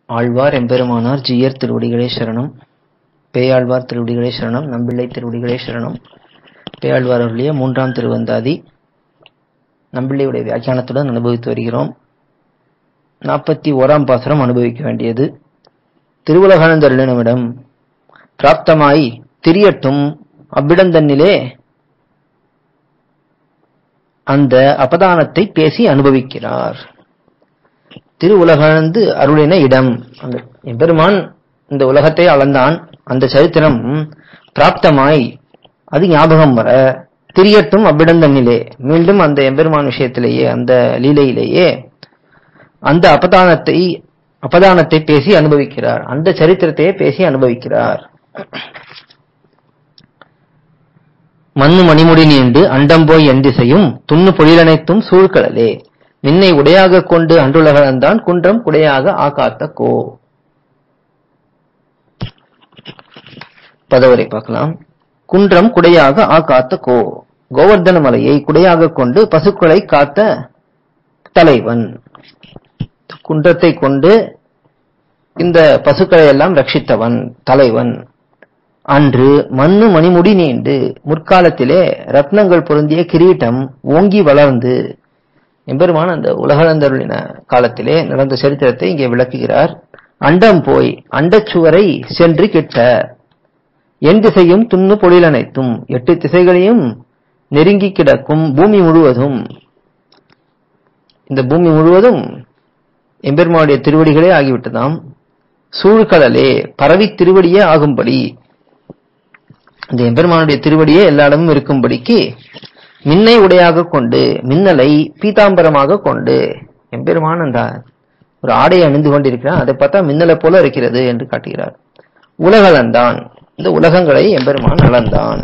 ஆழ்வார் எம்பெருமானார் ஜீயர் திருவடிகளே சரணம் பேயாழ்வார் திருவடிகளே சரணம் நம்பிள்ளை திருவடிகளே சரணம் பேயாழ்வார் அருளிய மூன்றாம் திருவந்தாதி நம்பிள்ளையுடைய வியாக்கியானத்துடன் அனுபவித்து வருகிறோம் நாற்பத்தி ஓராம் பாசுரம் அனுபவிக்க வேண்டியது திருவுலகானந்தருளினமிடம் பிராப்தமாய் திரியட்டும் அவ்விடந்தன்னிலே அந்த அபதானத்தை பேசி அனுபவிக்கிறார் திருவுலகழ்ந்து அருளின இடம் அந்த எம்பெருமான் இந்த உலகத்தை அளந்தான் அந்த சரித்திரம் பிராப்தமாய் அது ஞாபகம் வர திரியட்டும் அவ்விடந்தன்னிலே மீண்டும் அந்த எம்பெருமான் விஷயத்திலேயே அந்த லீலையிலேயே அந்த அபதானத்தை அபதானத்தை பேசி அனுபவிக்கிறார் அந்த சரித்திரத்தையே பேசி அனுபவிக்கிறார் மண்ணு மணிமுடி நீண்டு அண்டம் போய் எந்திசையும் துண்ணு பொழிலனைத்தும் சூழ்கடலே நின்னை உடையாக கொண்டு அன்றுலகந்தான் குன்றம் குடையாக ஆகாத்த கோ பதவரை பார்க்கலாம் குன்றம் குடையாக ஆகாத்த கோ கோவர்தன மலையை குடையாக கொண்டு பசுக்களை காத்த தலைவன் குன்றத்தை கொண்டு இந்த பசுக்களை எல்லாம் ரட்சித்தவன் தலைவன் அன்று மண்ணு மணிமுடி நீண்டு முற்காலத்திலே ரத்னங்கள் பொருந்திய கிரீட்டம் ஓங்கி வளர்ந்து எம்பெருமான் அந்த உலகளந்தருளின காலத்திலே நடந்த சரித்திரத்தை இங்கே விளக்குகிறார் அண்டம் போய் அண்டச்சுவரை சென்று கிட்ட என் திசையும் துண்ணு பொழிலனைத்தும் எட்டு திசைகளையும் நெருங்கி கிடக்கும் பூமி முழுவதும் இந்த பூமி முழுவதும் எம்பெருமானுடைய திருவடிகளே ஆகிவிட்டதாம் சூழ்கடலே பரவி திருவடியே ஆகும்படி இந்த எம்பெருமானுடைய திருவடியே எல்லா இடமும் இருக்கும்படிக்கு மின்னை உடையாக கொண்டு மின்னலை பீதாம்பரமாக கொண்டு எம்பெருமான் அந்த ஒரு ஆடையை அணிந்து கொண்டிருக்கிறான் அதை பார்த்தா மின்னலை போல இருக்கிறது என்று காட்டுகிறார் உலகளந்தான் இந்த உலகங்களை எம்பெருமான் அளந்தான்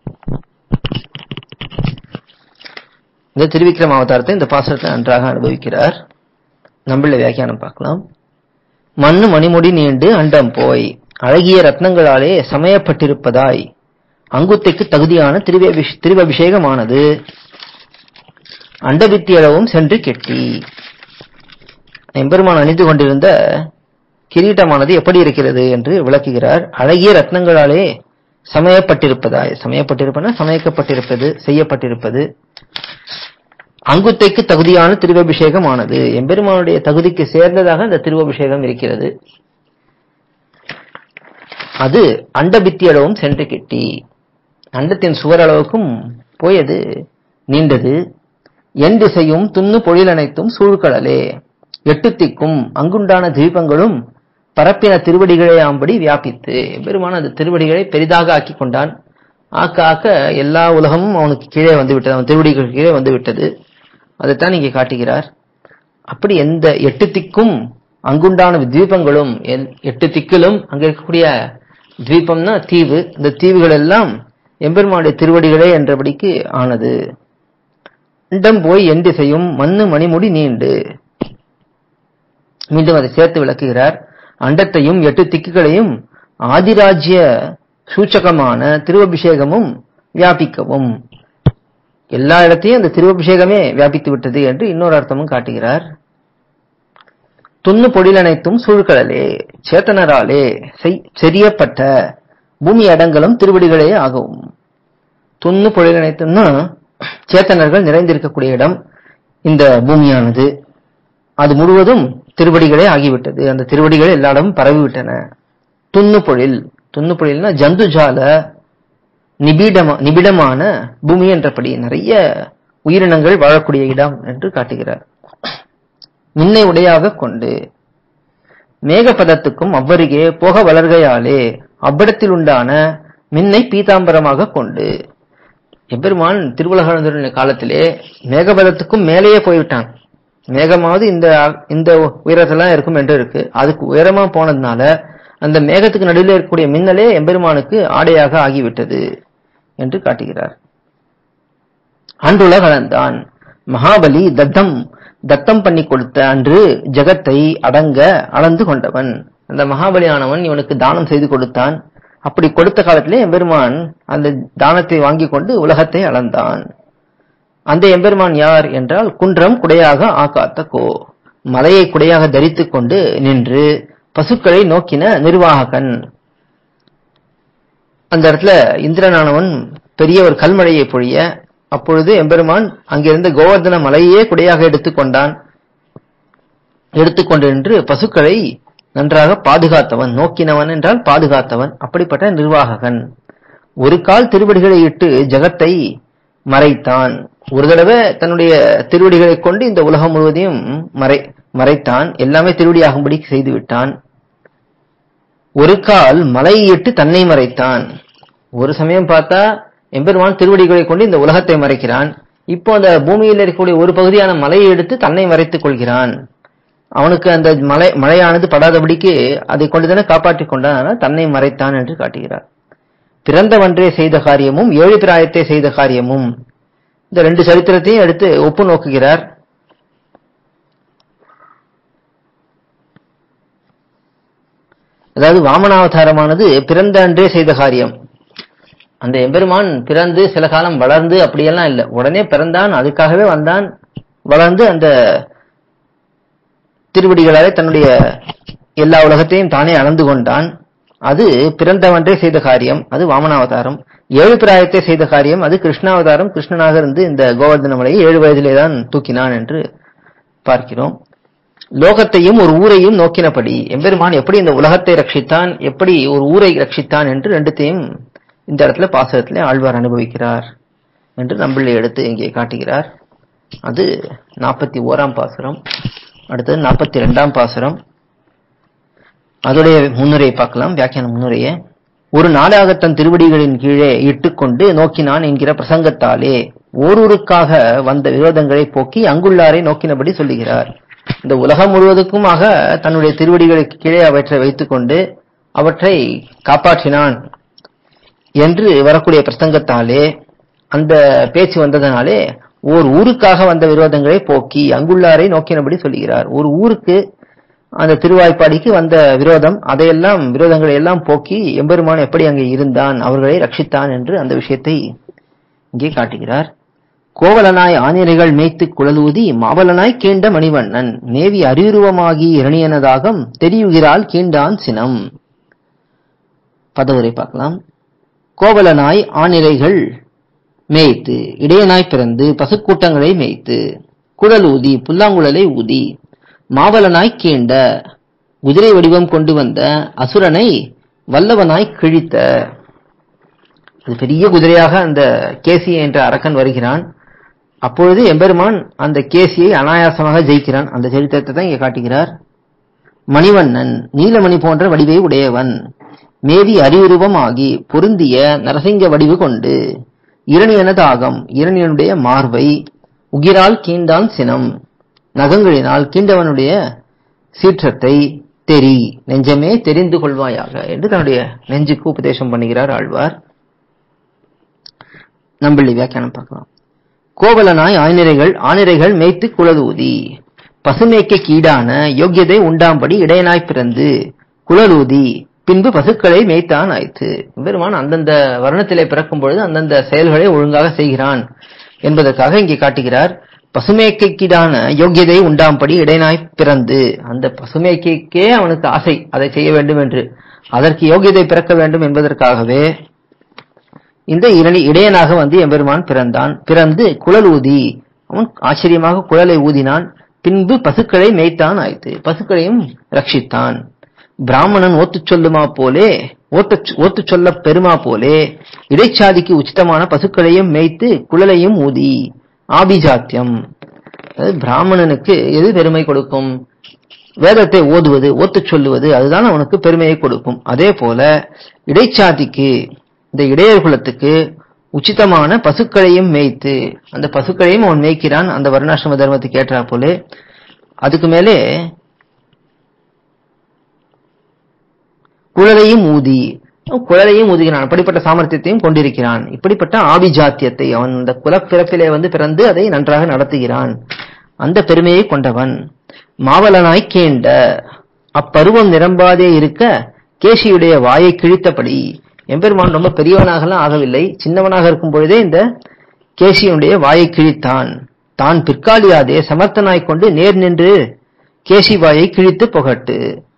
இந்த திருவிக்ரம அவதாரத்தை இந்த பாசனத்தை நன்றாக அனுபவிக்கிறார் நம்மள வியாக்கியானம் பார்க்கலாம் மண்ணு மணிமுடி நீண்டு அண்டம் போய் அழகிய ரத்னங்களாலே சமயப்பட்டிருப்பதாய் அங்குத்தைக்கு தகுதியான திருவபிஷ் திருவபிஷேகமானது அண்டவித்தியளவும் சென்று கெட்டி எம்பெருமான் அணிந்து கொண்டிருந்த கிரீட்டமானது எப்படி இருக்கிறது என்று விளக்குகிறார் அழகிய ரத்னங்களாலே சமயப்பட்டிருப்பதாய் சமயப்பட்டிருப்பன சமயக்கப்பட்டிருப்பது செய்யப்பட்டிருப்பது அங்குத்தைக்கு தகுதியான திருவபிஷேகமானது எம்பெருமானுடைய தகுதிக்கு சேர்ந்ததாக அந்த திருவபிஷேகம் இருக்கிறது அது அண்டபித்தியளவும் சென்று கிட்டி அண்டத்தின் சுவர் அளவுக்கும் போய் அது நீண்டது என் திசையும் துண்ணு பொழிலனைத்தும் சூழ்கடலே எட்டு திக்கும் அங்குண்டான தீபங்களும் பரப்பின திருவடிகளே ஆம்படி வியாபித்து பெருமான அந்த திருவடிகளை பெரிதாக ஆக்கி கொண்டான் ஆக்க ஆக்க எல்லா உலகமும் அவனுக்கு கீழே வந்து விட்டது அவன் திருவடிகள் கீழே வந்து விட்டது அதைத்தான் இங்கே காட்டுகிறார் அப்படி எந்த எட்டு திக்கும் அங்குண்டான தீபங்களும் எட்டு திக்கிலும் அங்க இருக்கக்கூடிய தீபம்னா தீவு இந்த தீவுகள் எல்லாம் எம்பெருமானுடைய திருவடிகளே என்றபடிக்கு ஆனது அண்டம் போய் என் திசையும் மண்ணு மணிமுடி நீண்டு மீண்டும் அதை சேர்த்து விளக்குகிறார் அண்டத்தையும் எட்டு திக்குகளையும் ஆதிராஜ்ய சூச்சகமான திருவபிஷேகமும் வியாபிக்கவும் எல்லா இடத்தையும் அந்த திருவபிஷேகமே வியாபித்து விட்டது என்று இன்னொரு அர்த்தமும் காட்டுகிறார் துண்ணு பொழிலனைத்தும் சூழ்கடலே சேத்தனராலே செறியப்பட்ட பூமி அடங்கலும் திருவடிகளே ஆகும் துண்ணு பொழிலனைத்தும்னா சேத்தனர்கள் நிறைந்திருக்கக்கூடிய இடம் இந்த பூமியானது அது முழுவதும் திருவடிகளே ஆகிவிட்டது அந்த திருவடிகள் எல்லா இடமும் பரவிவிட்டன துண்ணு பொழில் துண்ணு பொழில்னா ஜந்துஜால நிபிடமா நிபிடமான பூமி என்றபடி நிறைய உயிரினங்கள் வாழக்கூடிய இடம் என்று காட்டுகிறார் மின்னை உடையாக கொண்டு மேகபதத்துக்கும் அவ்வருகே போக வளர்கையாலே அவ்விடத்தில் உண்டான மின்னை பீதாம்பரமாக கொண்டு எம்பெருமான் திருவுலக காலத்திலே மேகபதத்துக்கும் மேலேயே போய்விட்டான் மேகமாவது இந்த இந்த உயரத்தெல்லாம் இருக்கும் என்று இருக்கு அதுக்கு உயரமா போனதுனால அந்த மேகத்துக்கு நடுவில் இருக்கக்கூடிய மின்னலே எம்பெருமானுக்கு ஆடையாக ஆகிவிட்டது என்று காட்டுகிறார் அன்றுல கலந்தான் மகாபலி தத்தம் தத்தம் பண்ணி கொடுத்த அன்று ஜகத்தை அடங்க அளந்து கொண்டவன் அந்த மகாபலியானவன் இவனுக்கு தானம் செய்து கொடுத்தான் அப்படி கொடுத்த காலத்திலே எம்பெருமான் அந்த தானத்தை வாங்கி கொண்டு உலகத்தை அளந்தான் அந்த எம்பெருமான் யார் என்றால் குன்றம் குடையாக ஆகாத்த கோ மலையை குடையாக தரித்துக் கொண்டு நின்று பசுக்களை நோக்கின நிர்வாககன் அந்த இடத்துல இந்திரனானவன் பெரிய ஒரு கல்மழையை பொழிய அப்பொழுது எம்பெருமான் அங்கிருந்த கோவர்தன மலையே குடையாக எடுத்துக்கொண்டான் எடுத்துக்கொண்டு நின்று பசுக்களை நன்றாக பாதுகாத்தவன் நோக்கினவன் என்றால் பாதுகாத்தவன் அப்படிப்பட்ட நிர்வாககன் ஒரு கால் திருவடிகளை இட்டு ஜகத்தை மறைத்தான் ஒரு தடவை தன்னுடைய திருவடிகளை கொண்டு இந்த உலகம் முழுவதையும் மறை மறைத்தான் எல்லாமே திருவடியாகும்படி செய்து விட்டான் ஒரு கால் மலையை இட்டு தன்னை மறைத்தான் ஒரு சமயம் பார்த்தா எம்பெருமான் திருவடிகளை கொண்டு இந்த உலகத்தை மறைக்கிறான் இப்போ அந்த பூமியில் இருக்கக்கூடிய ஒரு பகுதியான மலையை எடுத்து தன்னை மறைத்துக் கொள்கிறான் அவனுக்கு அந்த மலை மழையானது படாதபடிக்கு அதை கொண்டுதானே காப்பாற்றிக் கொண்டான் ஆனால் தன்னை மறைத்தான் என்று காட்டுகிறார் பிறந்தவன்றே செய்த காரியமும் ஏழு பிராயத்தை செய்த காரியமும் இந்த ரெண்டு சரித்திரத்தையும் எடுத்து ஒப்பு நோக்குகிறார் அதாவது வாமனாவதாரமானது பிறந்த அன்றே செய்த காரியம் அந்த எம்பெருமான் பிறந்து சில காலம் வளர்ந்து அப்படியெல்லாம் இல்லை உடனே பிறந்தான் அதுக்காகவே வந்தான் வளர்ந்து அந்த திருவடிகளாலே தன்னுடைய எல்லா உலகத்தையும் தானே அளந்து கொண்டான் அது பிறந்தவன்றே செய்த காரியம் அது வாமனாவதாரம் ஏழு பிராயத்தை செய்த காரியம் அது கிருஷ்ணாவதாரம் கிருஷ்ணனாக இருந்து இந்த கோவர்தன மலையை ஏழு வயதிலே தான் தூக்கினான் என்று பார்க்கிறோம் லோகத்தையும் ஒரு ஊரையும் நோக்கினபடி எம்பெருமான் எப்படி இந்த உலகத்தை ரட்சித்தான் எப்படி ஒரு ஊரை ரட்சித்தான் என்று ரெண்டுத்தையும் இந்த இடத்துல பாசகத்திலே ஆழ்வார் அனுபவிக்கிறார் என்று நம்பிள்ளை எடுத்து இங்கே காட்டுகிறார் அது நாற்பத்தி ஓராம் பாசுரம் அடுத்தது நாற்பத்தி ரெண்டாம் பாசுரம் அதோடைய முன்னுரையை பார்க்கலாம் வியாக்கியான முன்னுரையை ஒரு நாளாக தன் திருவடிகளின் கீழே இட்டுக்கொண்டு நோக்கினான் என்கிற பிரசங்கத்தாலே ஓரூருக்காக வந்த விரோதங்களை போக்கி அங்குள்ளாரை நோக்கினபடி சொல்லுகிறார் இந்த உலகம் முழுவதுக்குமாக தன்னுடைய திருவடிகளுக்கு கீழே அவற்றை வைத்துக்கொண்டு அவற்றை காப்பாற்றினான் என்று வரக்கூடிய பிரசங்கத்தாலே அந்த பேச்சு வந்ததனாலே ஓர் ஊருக்காக வந்த விரோதங்களை போக்கி அங்குள்ளாரை நோக்கினபடி சொல்லுகிறார் ஒரு ஊருக்கு அந்த திருவாய்ப்பாடிக்கு வந்த விரோதம் அதையெல்லாம் விரோதங்களை எல்லாம் போக்கி எம்பெருமான் எப்படி அங்கே இருந்தான் அவர்களை ரட்சித்தான் என்று அந்த விஷயத்தை இங்கே காட்டுகிறார் கோவலனாய் ஆனிரைகள் மேய்த்து குழலூதி மாவலனாய் கீண்ட மணிவண்ணன் மேவி அரியுருவமாகி இரணியனதாகம் தெரியுகிறாள் கீண்டான் சினம் பதவுரை பார்க்கலாம் கோவலனாய் ஆனிரைகள் மேய்த்து இடையனாய் பிறந்து பசுக்கூட்டங்களை மேய்த்து குழலூதி புல்லாங்குழலை ஊதி மாவலனாய் கீண்ட குதிரை வடிவம் கொண்டு வந்த அசுரனை வல்லவனாய் கிழித்த அது பெரிய குதிரையாக அந்த கேசி என்ற அரக்கன் வருகிறான் அப்பொழுது எம்பெருமான் அந்த கேசியை அனாயாசமாக ஜெயிக்கிறான் அந்த சரித்திரத்தை தான் இங்கே காட்டுகிறார் மணிவண்ணன் நீலமணி போன்ற வடிவை உடையவன் மேவி அறிவுருவம் ஆகி பொருந்திய நரசிங்க வடிவு கொண்டு இரணியனதாகம் இரணியனுடைய மார்பை உகிரால் கீண்டான் சினம் நகங்களினால் கீண்டவனுடைய சீற்றத்தை தெரி நெஞ்சமே தெரிந்து கொள்வாயாக என்று தன்னுடைய நெஞ்சுக்கு உபதேசம் பண்ணுகிறார் ஆழ்வார் நம்பிள்ளி வியாக்கியானம் பார்க்கலாம் கோவலனாய் ஆணிரைகள் ஆணிரைகள் மேய்த்து குழலூதி பசுமேய்க்க கீடான யோக்கியதை உண்டாம்படி இடையனாய் பிறந்து குழலூதி பின்பு பசுக்களை மேய்த்தான் ஆய்த்து பெருமான் அந்தந்த வருணத்திலே பிறக்கும் பொழுது அந்தந்த செயல்களை ஒழுங்காக செய்கிறான் என்பதற்காக இங்கே காட்டுகிறார் பசுமேய்க்கைக்கீடான யோக்கியதை உண்டாம்படி இடையனாய் பிறந்து அந்த பசுமேய்க்கைக்கே அவனுக்கு ஆசை அதை செய்ய வேண்டும் என்று அதற்கு யோகியதை பிறக்க வேண்டும் என்பதற்காகவே இந்த இரணி இடையனாக வந்து எம்பெருமான் பிறந்தான் பிறந்து குழல் ஊதி அவன் ஆச்சரியமாக குழலை ஊதினான் பின்பு பசுக்களை மேய்த்தான் ஆய்த்து பசுக்களையும் ரட்சித்தான் பிராமணன் ஓத்துச் சொல்லுமா போலே ஓட்டச் ஓத்துச் சொல்ல பெருமா போலே இடைச்சாதிக்கு உச்சிதமான பசுக்களையும் மேய்த்து குழலையும் ஊதி ஆபிஜாத்தியம் அதாவது பிராமணனுக்கு எது பெருமை கொடுக்கும் வேதத்தை ஓதுவது ஓத்துச் சொல்லுவது அதுதான் அவனுக்கு பெருமையை கொடுக்கும் அதே போல இடைச்சாதிக்கு இந்த இடையர் குலத்துக்கு உச்சிதமான பசுக்களையும் மேய்த்து அந்த பசுக்களையும் அவன் மேய்க்கிறான் அந்த வர்ணாசிரம தர்மத்துக்கு ஏற்றா போல அதுக்கு மேலே குழலையும் ஊதி அவன் குழலையும் ஊதுகிறான் அப்படிப்பட்ட சாமர்த்தியத்தையும் கொண்டிருக்கிறான் இப்படிப்பட்ட ஆபிஜாத்தியத்தை அவன் அந்த குலப்பிறப்பிலே வந்து பிறந்து அதை நன்றாக நடத்துகிறான் அந்த பெருமையை கொண்டவன் மாவலனாய் கேண்ட அப்பருவம் நிரம்பாதே இருக்க கேசியுடைய வாயை கிழித்தபடி எம்பெருமான் ரொம்ப பெரியவனாகலாம் ஆகவில்லை சின்னவனாக இருக்கும் பொழுதே இந்த கேசியனுடைய வாயை கிழித்தான் தான் பிற்காலியாதே சமர்த்தனாய் கொண்டு நேர் நின்று கேசி வாயை கிழித்து புகட்டு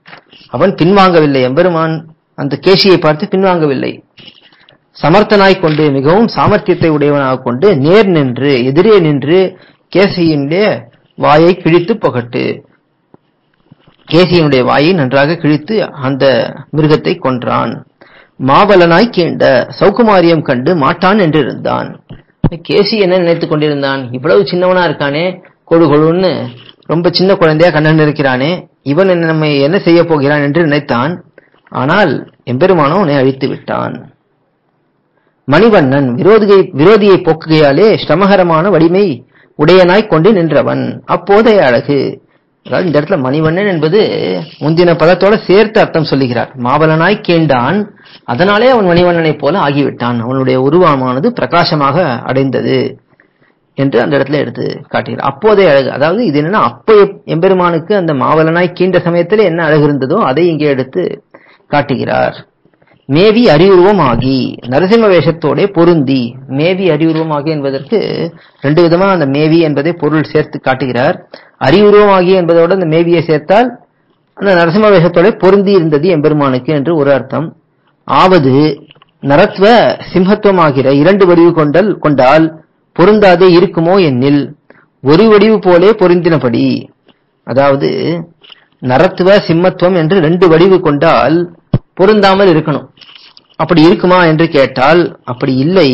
அவன் பின்வாங்கவில்லை எம்பெருமான் அந்த கேசியை பார்த்து பின்வாங்கவில்லை சமர்த்தனாய் கொண்டு மிகவும் சாமர்த்தியத்தை உடையவனாக கொண்டு நேர் நின்று எதிரே நின்று கேசியினுடைய வாயை கிழித்து புகட்டு கேசியினுடைய வாயை நன்றாக கிழித்து அந்த மிருகத்தை கொன்றான் மாவலனாய் கீண்ட சௌகுமாரியம் கண்டு மாட்டான் என்று இருந்தான் கேசி என்ன நினைத்துக் கொண்டிருந்தான் இவ்வளவு சின்னவனா இருக்கானே கொழு கொழுன்னு ரொம்ப சின்ன குழந்தையா கண்ணன் இருக்கிறானே இவன் என்ன நம்மை என்ன செய்ய போகிறான் என்று நினைத்தான் ஆனால் எம்பெருமானோ அவனை அழித்து விட்டான் மணிவண்ணன் விரோதியை விரோதியை போக்குகையாலே ஸ்ரமகரமான வலிமை உடையனாய் கொண்டு நின்றவன் அப்போதைய அழகு அதாவது இந்த இடத்துல மணிவண்ணன் என்பது முந்தின பதத்தோட சேர்த்து அர்த்தம் சொல்லுகிறார் மாவலனாய் கேண்டான் அதனாலே அவன் மணிவண்ணனைப் போல ஆகிவிட்டான் அவனுடைய உருவமானது பிரகாசமாக அடைந்தது என்று அந்த இடத்துல எடுத்து காட்டுகிறார் அப்போதைய அழகு அதாவது இது என்னன்னா அப்ப எப்- எம்பெருமானுக்கு அந்த மாவலனாய் கீண்ட சமயத்தில் என்ன அழகு இருந்ததோ அதை இங்கே எடுத்து காட்டுகிறார் மேவி அறிவுருவமாகி நரசிம்ம வேஷத்தோட பொருந்தி மேவி அறிவுருவமாகி என்பதற்கு ரெண்டு விதமா அந்த மேவி என்பதை பொருள் சேர்த்து காட்டுகிறார் அறிவுருவமாகி என்பதோட அந்த மேவியை சேர்த்தால் அந்த நரசிம்ம வேஷத்தோட பொருந்தி இருந்தது எம்பெருமானுக்கு என்று ஒரு அர்த்தம் ஆவது நரத்வ சிம்ஹத்துவமாகிற இரண்டு வடிவு கொண்டல் கொண்டால் பொருந்தாதே இருக்குமோ என்னில் ஒரு வடிவு போலே பொருந்தினபடி அதாவது நரத்துவ சிம்மத்துவம் என்று ரெண்டு வடிவு கொண்டால் பொருந்தாமல் இருக்கணும் அப்படி இருக்குமா என்று கேட்டால் அப்படி இல்லை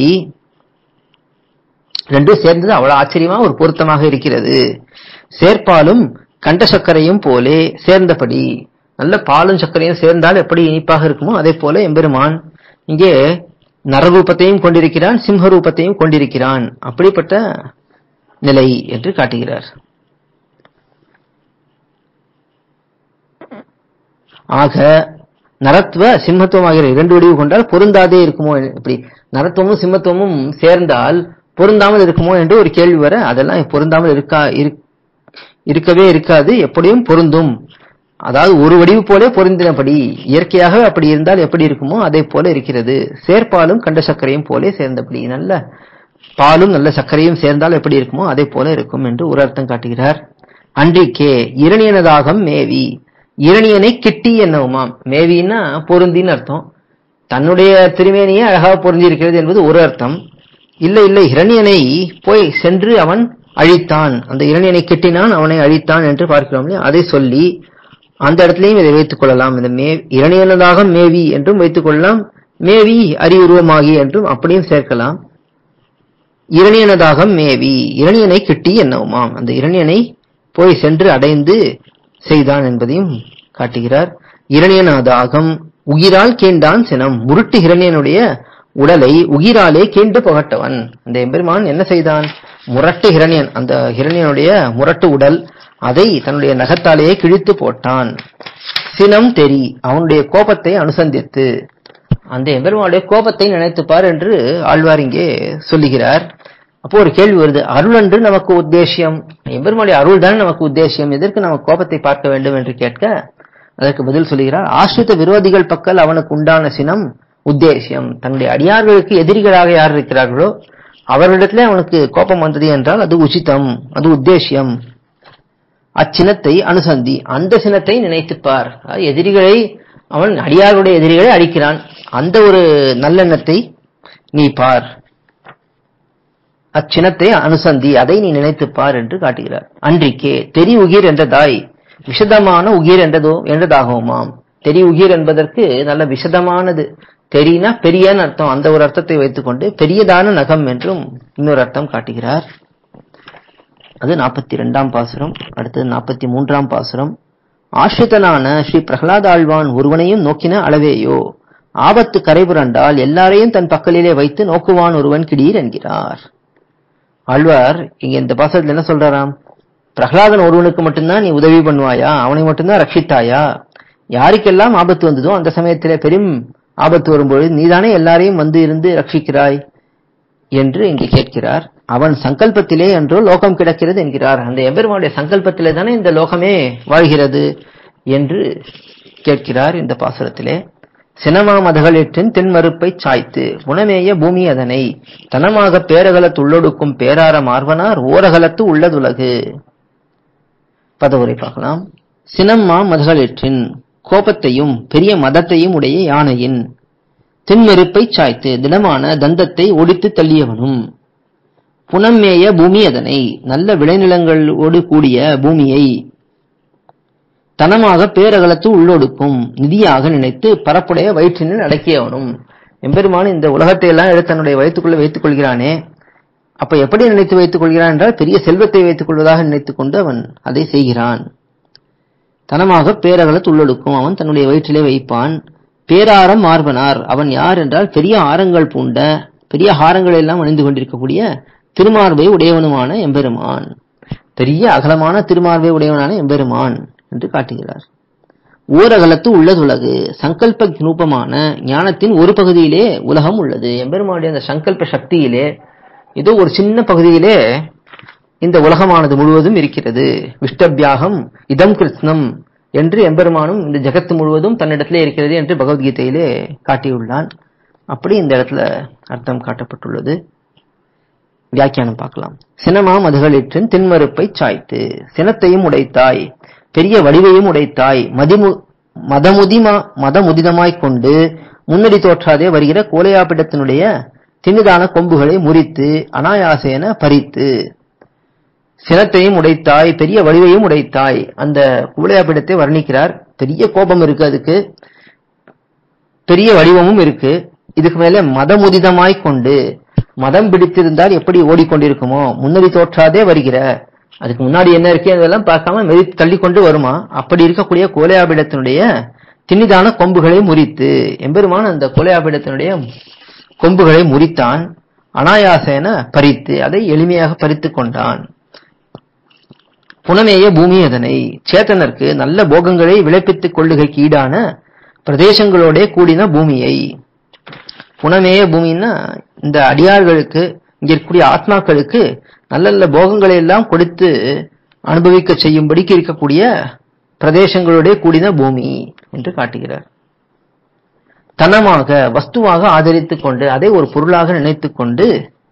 ரெண்டும் சேர்ந்தது அவ்வளவு ஆச்சரியமா ஒரு பொருத்தமாக இருக்கிறது சேர்ப்பாலும் கண்ட சர்க்கரையும் போலே சேர்ந்தபடி நல்ல பாலும் சர்க்கரையும் சேர்ந்தால் எப்படி இனிப்பாக இருக்குமோ அதே போல எம்பெருமான் இங்கே நரரூபத்தையும் கொண்டிருக்கிறான் சிம்ம ரூபத்தையும் கொண்டிருக்கிறான் அப்படிப்பட்ட நிலை என்று காட்டுகிறார் ஆக நரத்துவ சிம்மத்துவம் ஆகிற இரண்டு வடிவு கொண்டால் பொருந்தாதே இருக்குமோ இப்படி நரத்துவமும் சிம்மத்துவமும் சேர்ந்தால் பொருந்தாமல் இருக்குமோ என்று ஒரு கேள்வி வர அதெல்லாம் பொருந்தாமல் இருக்கா இருக்- இருக்கவே இருக்காது எப்படியும் பொருந்தும் அதாவது ஒரு வடிவு போலே பொருந்தினபடி இயற்கையாக அப்படி இருந்தால் எப்படி இருக்குமோ அதே போல இருக்கிறது சேர்ப்பாலும் கண்ட சர்க்கரையும் போலே சேர்ந்தபடி நல்ல பாலும் நல்ல சர்க்கரையும் சேர்ந்தால் எப்படி இருக்குமோ அதே போல இருக்கும் என்று ஒரு அர்த்தம் காட்டுகிறார் அன்றிக்கே இரணியனதாகம் மேவி இரணியனை கிட்டி என்னவுமாம் மேவின்னா பொருந்தின்னு அர்த்தம் தன்னுடைய திருமேனியே அழகாக பொருந்தி இருக்கிறது என்பது ஒரு அர்த்தம் இல்லை இல்லை இரணியனை போய் சென்று அவன் அழித்தான் அந்த இரணியனை கெட்டினான் அவனை அழித்தான் என்று பார்க்கிறோம் இல்லையா அதை சொல்லி அந்த இடத்திலையும் இதை வைத்துக் கொள்ளலாம் இந்த மே இரணியனதாக மேவி என்றும் வைத்துக் கொள்ளலாம் மேவி அறிவுருவமாகி என்றும் அப்படியும் சேர்க்கலாம் இரணியனதாக மேவி இரணியனை கிட்டி என்னவுமாம் அந்த இரணியனை போய் சென்று அடைந்து செய்தான் என்பதையும் காட்டுகிறார் இரணியனாதாகம் உயிரால் கேண்டான் சினம் முருட்டு இரணியனுடைய உடலை உயிராலே கேண்டு புகட்டவன் அந்த எம்பெருமான் என்ன செய்தான் முரட்டு ஹிரண்யன் அந்த ஹிரண்யனுடைய முரட்டு உடல் அதை தன்னுடைய நகத்தாலேயே கிழித்து போட்டான் சினம் தெரி அவனுடைய கோபத்தை அனுசந்தித்து அந்த எம்பெருமானுடைய கோபத்தை நினைத்துப்பார் என்று ஆழ்வார் இங்கே சொல்லுகிறார் அப்போ ஒரு கேள்வி வருது அருள் என்று நமக்கு உத்தேசியம் எம்பெருமானுடைய அருள் தான் நமக்கு உத்தேசியம் எதற்கு நம்ம கோபத்தை பார்க்க வேண்டும் என்று கேட்க அதற்கு பதில் சொல்லுகிறார் ஆசிரித்த விரோதிகள் பக்கல் அவனுக்கு உண்டான சினம் உத்தேசியம் தன்னுடைய அடியார்களுக்கு எதிரிகளாக யார் இருக்கிறார்களோ அவர்களிடத்திலே அவனுக்கு கோபம் வந்தது என்றால் அது உச்சிதம் அது உத்தேசியம் அச்சினத்தை அனுசந்தி அந்த சினத்தை நினைத்துப்பார் அதாவது எதிரிகளை அவன் அடியாருடைய எதிரிகளை அழிக்கிறான் அந்த ஒரு நல்லெண்ணத்தை நீ பார் அச்சினத்தை அனுசந்தி அதை நீ நினைத்துப் பார் என்று காட்டுகிறார் அன்றிக்கே தெரி உகிர் என்றதாய் விஷதமான உகிர் என்றதோ என்றதாகுமாம் தெரி உகிர் என்பதற்கு நல்ல விஷதமானது தெரினா பெரியன்னு அர்த்தம் அந்த ஒரு அர்த்தத்தை வைத்துக்கொண்டு பெரியதான நகம் என்றும் இன்னொரு அர்த்தம் காட்டுகிறார் அது நாற்பத்தி இரண்டாம் பாசுரம் அடுத்தது நாற்பத்தி மூன்றாம் பாசுரம் ஆசிரிதனான ஸ்ரீ பிரகலாத ஆழ்வான் ஒருவனையும் நோக்கின அளவேயோ ஆபத்து கரைபுரண்டால் எல்லாரையும் தன் பக்கலிலே வைத்து நோக்குவான் ஒருவன் கிடீர் என்கிறார் ஆழ்வார் இங்க இந்த பாசத்துல என்ன சொல்றாராம் பிரகலாதன் ஒருவனுக்கு மட்டும்தான் நீ உதவி பண்ணுவாயா அவனை மட்டும்தான் ரட்சித்தாயா யாருக்கெல்லாம் ஆபத்து வந்ததோ அந்த சமயத்திலே பெரும் ஆபத்து வரும்பொழுது நீதானே எல்லாரையும் வந்து இருந்து ரட்சிக்கிறாய் என்று இங்கே கேட்கிறார் அவன் சங்கல்பத்திலே என்றோ லோகம் கிடக்கிறது என்கிறார் அந்த எம்பெருமானுடைய சங்கல்பத்திலே தானே இந்த லோகமே வாழ்கிறது என்று கேட்கிறார் இந்த பாசுரத்திலே சினமா மதகளிற்றின் தென்மறுப்பைச் சாய்த்து குணமேய பூமி அதனை தனமாக பேரகலத்து உள்ளொடுக்கும் பேரார மார்வனார் ஓரகலத்து உள்ளதுலகு பதவுரை பார்க்கலாம் சினம்மா மதகளிற்றின் கோபத்தையும் பெரிய மதத்தையும் உடைய யானையின் திண்மெருப்பை சாய்த்து திடமான தந்தத்தை ஒடித்து தள்ளியவனும் புனம்மேய பூமி அதனை நல்ல விளைநிலங்களோடு கூடிய பூமியை தனமாக பேரகலத்து உள்ளொடுக்கும் நிதியாக நினைத்து பரப்புடைய வயிற்றினில் அடக்கியவனும் எம்பெருமான் இந்த உலகத்தை எல்லாம் எடுத்து தன்னுடைய வயிற்றுக்குள்ள வைத்துக் கொள்கிறானே அப்ப எப்படி நினைத்து வைத்துக் கொள்கிறான் என்றால் பெரிய செல்வத்தை வைத்துக் கொள்வதாக நினைத்துக் கொண்டு அவன் அதை செய்கிறான் தனமாக பேரகலத்து உள்ளொடுக்கும் அவன் தன்னுடைய வயிற்றிலே வைப்பான் பேராரம் மார்பனார் அவன் யார் என்றால் பெரிய ஆரங்கள் பூண்ட பெரிய ஹாரங்கள் எல்லாம் அணிந்து கொண்டிருக்கக்கூடிய திருமார்பை உடையவனுமான எம்பெருமான் பெரிய அகலமான திருமார்பை உடையவனான எம்பெருமான் என்று காட்டுகிறார் ஓரகலத்து உள்ளதுலகு சங்கல்ப நூபமான ஞானத்தின் ஒரு பகுதியிலே உலகம் உள்ளது எம்பெருமானுடைய அந்த சங்கல்ப சக்தியிலே ஏதோ ஒரு சின்ன பகுதியிலே இந்த உலகமானது முழுவதும் இருக்கிறது விஷ்டபியாகம் இதம் கிருஷ்ணம் என்று எம்பெருமானும் இந்த ஜெகத்து முழுவதும் தன்னிடத்திலே இருக்கிறது என்று பகவத்கீதையிலே காட்டியுள்ளான் அப்படி இந்த இடத்துல அர்த்தம் காட்டப்பட்டுள்ளது வியாக்கியானம் பார்க்கலாம் சினமா மதுகளிற்றின் தின்மறுப்பை சாய்த்து சினத்தையும் உடைத்தாய் பெரிய வடிவையும் உடைத்தாய் மதிமு மதமுதிமா மதமுதிதமாய்க் கொண்டு முன்னடி தோற்றாதே வருகிற கோலையாப்பிடத்தினுடைய திணிதான கொம்புகளை முறித்து அனாயாசேன பறித்து சினத்தையும் உடைத்தாய் பெரிய வடிவையும் உடைத்தாய் அந்த கூலையாப்பிடத்தை வர்ணிக்கிறார் பெரிய கோபம் இருக்கு அதுக்கு பெரிய வடிவமும் இருக்கு இதுக்கு மேல மதமுதிதமாய்க் கொண்டு மதம் பிடித்திருந்தால் எப்படி ஓடிக்கொண்டிருக்குமோ முன்னடி தோற்றாதே வருகிற அதுக்கு முன்னாடி என்ன இருக்கு அதெல்லாம் பார்க்காம மெதி தள்ளி கொண்டு வருமா அப்படி இருக்கக்கூடிய கோலையாபிடத்தினுடைய திண்ணிதான கொம்புகளை முறித்து எம்பெருமான் அந்த கோலையாபிடத்தினுடைய கொம்புகளை முறித்தான் அனாயாசேன பறித்து அதை எளிமையாக பறித்துக் கொண்டான் புனமேய பூமி அதனை சேத்தனருக்கு நல்ல போகங்களை விளைப்பித்துக் கொள்ளுகைக்கு ஈடான பிரதேசங்களோட கூடின பூமியை புனமேய பூமின்னா இந்த அடியார்களுக்கு இங்க இருக்கக்கூடிய ஆத்மாக்களுக்கு நல்ல நல்ல போகங்களை எல்லாம் கொடுத்து அனுபவிக்க செய்யும்படிக்கு இருக்கக்கூடிய பிரதேசங்களோட கூடின பூமி என்று காட்டுகிறார் தனமாக வஸ்துவாக ஆதரித்துக் கொண்டு அதை ஒரு பொருளாக நினைத்துக் கொண்டு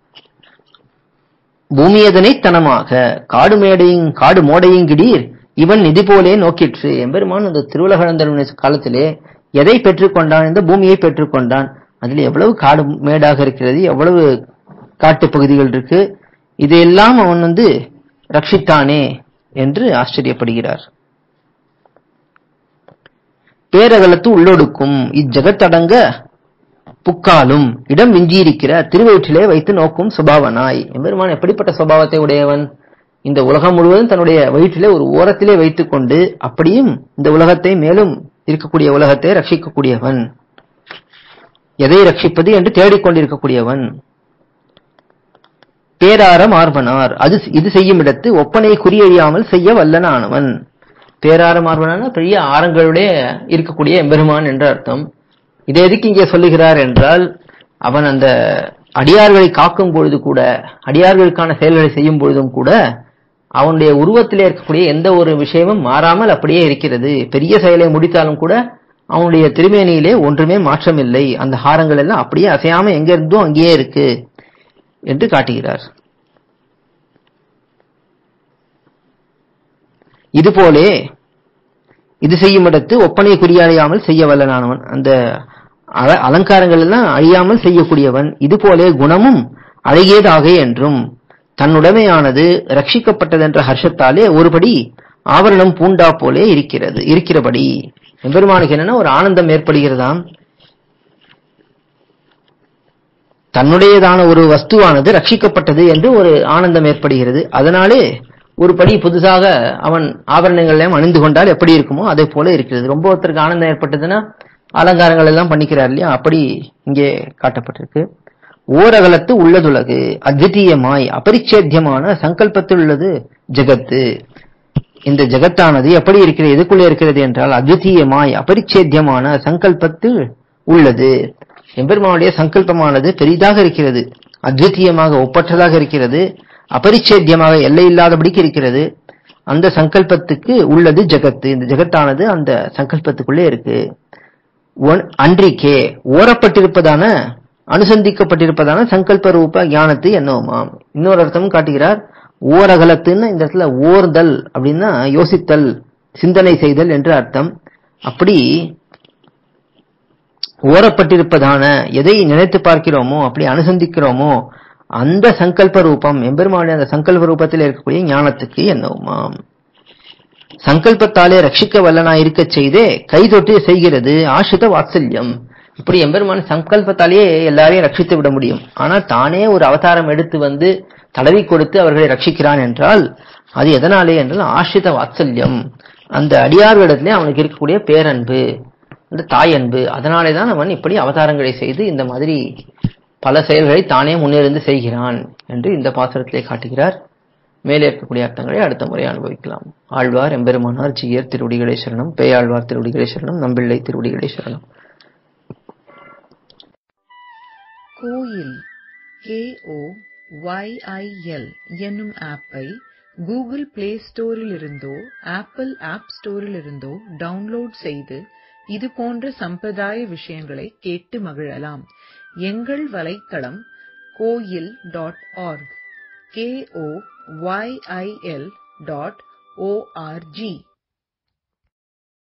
பூமியதனை தனமாக காடு மேடையும் காடு மோடையும் கிடீர் இவன் நிதி போலே நோக்கிற்று எம்பெருமான் அந்த திருவுலகழந்தருடைய காலத்திலே எதை பெற்றுக்கொண்டான் இந்த பூமியை பெற்றுக்கொண்டான் அதில் எவ்வளவு காடு மேடாக இருக்கிறது எவ்வளவு காட்டு பகுதிகள் இருக்கு இதையெல்லாம் அவன் வந்து ரட்சித்தானே என்று ஆச்சரியப்படுகிறார் பேரகலத்து உள்ளொடுக்கும் இஜகத்தடங்க புக்காலும் இடம் விஞ்சியிருக்கிற திருவயிற்றிலே வைத்து நோக்கும் சுபாவனாய் எம்பெருமான் எப்படிப்பட்ட சுபாவத்தை உடையவன் இந்த உலகம் முழுவதும் தன்னுடைய வயிற்றிலே ஒரு ஓரத்திலே வைத்துக் கொண்டு அப்படியும் இந்த உலகத்தை மேலும் இருக்கக்கூடிய உலகத்தை ரட்சிக்கக்கூடியவன் எதை ரட்சிப்பது என்று தேடிக்கொண்டிருக்கக்கூடியவன் பேரார மார்பனார் அது இது செய்யும் இடத்து ஒப்பனை குறியழியாமல் செய்ய வல்லனானவன் பேரார மார்பனான பெரிய ஆரங்களுடைய இருக்கக்கூடிய எம்பெருமான் என்ற அர்த்தம் இதை எதுக்கு இங்கே சொல்லுகிறார் என்றால் அவன் அந்த அடியார்களை காக்கும் பொழுது கூட அடியார்களுக்கான செயல்களை செய்யும் பொழுதும் கூட அவனுடைய உருவத்திலே இருக்கக்கூடிய எந்த ஒரு விஷயமும் மாறாமல் அப்படியே இருக்கிறது பெரிய செயலை முடித்தாலும் கூட அவனுடைய திருமேனியிலே ஒன்றுமே மாற்றமில்லை அந்த ஹாரங்கள் எல்லாம் அப்படியே அசையாம எங்க இருந்தோ அங்கேயே இருக்கு என்று காட்டுகிறார் இதுபோலே இது செய்யும் இடத்து ஒப்பனை குறியழியாமல் செய்ய வல்லனானவன் அந்த அல- அலங்காரங்கள் எல்லாம் அழியாமல் செய்யக்கூடியவன் இதுபோலே குணமும் அழகியதாக என்றும் தன்னுடைமையானது ரட்சிக்கப்பட்டதென்ற ஹர்ஷத்தாலே ஒருபடி ஆவரணம் பூண்டா போலே இருக்கிறது இருக்கிறபடி எம்பெருமானுக்கு என்னன்னா ஒரு ஆனந்தம் ஏற்படுகிறதாம் தன்னுடையதான ஒரு வஸ்துவானது ரட்சிக்கப்பட்டது என்று ஒரு ஆனந்தம் ஏற்படுகிறது அதனாலே ஒரு படி புதுசாக அவன் ஆபரணங்களையும் அணிந்து கொண்டால் எப்படி இருக்குமோ அதே போல இருக்கிறது ரொம்ப ஒருத்தருக்கு ஆனந்தம் ஏற்பட்டதுன்னா அலங்காரங்கள் எல்லாம் பண்ணிக்கிறார் இல்லையா அப்படி இங்கே காட்டப்பட்டிருக்கு ஓரகலத்து உள்ளதுலகு அத்விதீயமாய் அபரிச்சேத்தியமான சங்கல்பத்தில் உள்ளது ஜெகத்து இந்த ஜெகத்தானது எப்படி இருக்கிறது எதுக்குள்ளே இருக்கிறது என்றால் அத்விதீயமாய் அபரிச்சேத்தியமான சங்கல்பத்தில் உள்ளது எம்பெருமானுடைய சங்கல்பமானது பெரிதாக இருக்கிறது அத்விதீயமாக ஒப்பற்றதாக இருக்கிறது அபரிச்சேத்தியமாக எல்லை இல்லாதபடிக்கு இருக்கிறது அந்த சங்கல்பத்துக்கு உள்ளது ஜெகத்து இந்த ஜெகத்தானது அந்த சங்கல்பத்துக்குள்ளே இருக்கு ஒன்- அன்றிக்கே ஓரப்பட்டிருப்பதான அனுசந்திக்கப்பட்டிருப்பதான சங்கல்ப ரூப ஞானத்து என்னவுமாம் இன்னொரு அர்த்தமும் காட்டுகிறார் ஓரகலத்துன்னு இந்த இடத்துல ஓர்தல் அப்படின்னா யோசித்தல் சிந்தனை செய்தல் என்று அர்த்தம் அப்படி ஓரப்பட்டிருப்பதான எதை நினைத்து பார்க்கிறோமோ அப்படி அனுசந்திக்கிறோமோ அந்த சங்கல்ப ரூபம் எம்பெருமானுடைய அந்த சங்கல்ப ரூபத்தில் இருக்கக்கூடிய ஞானத்துக்கு என்னவுமாம் சங்கல்பத்தாலே ரட்சிக்க வல்லனா இருக்க செய்தே கை தொட்டு செய்கிறது ஆசிரித வாத்சல்யம் இப்படி எம்பெருமான் சங்கல்பத்தாலேயே எல்லாரையும் ரட்சித்து விட முடியும் ஆனா தானே ஒரு அவதாரம் எடுத்து வந்து தடவி கொடுத்து அவர்களை ரட்சிக்கிறான் என்றால் அது எதனாலே என்றால் ஆசிரித வாத்சல்யம் அந்த அடியார்களிடத்திலே அவனுக்கு இருக்கக்கூடிய பேரன்பு அந்த தாயன்பு அதனாலே தான் அவன் இப்படி அவதாரங்களை செய்து இந்த மாதிரி பல செயல்களை தானே முன்னிருந்து செய்கிறான் என்று இந்த பாசுரத்திலே காட்டுகிறார் மேலே இருக்கக்கூடிய அர்த்தங்களை அடுத்த முறை அனுபவிக்கலாம் ஆழ்வார் எம்பெருமானார் ஜீயர் திருவடிகளே சரணம் பேயாழ்வார் திருவடிகளே சரணம் நம்பிள்ளை திருவடிகளே சரணம் கோயில் கேஓ ஒய்ஐஎல் என்னும் ஆப்பை கூகுள் பிளே ஸ்டோரிலிருந்தோ ஆப்பிள் ஆப் ஸ்டோரிலிருந்தோ டவுன்லோட் செய்து இது போன்ற சம்பிரதாய விஷயங்களை கேட்டு மகிழலாம் எங்கள் வலைத்தளம் Koyil dot org K O Y I L dot O R G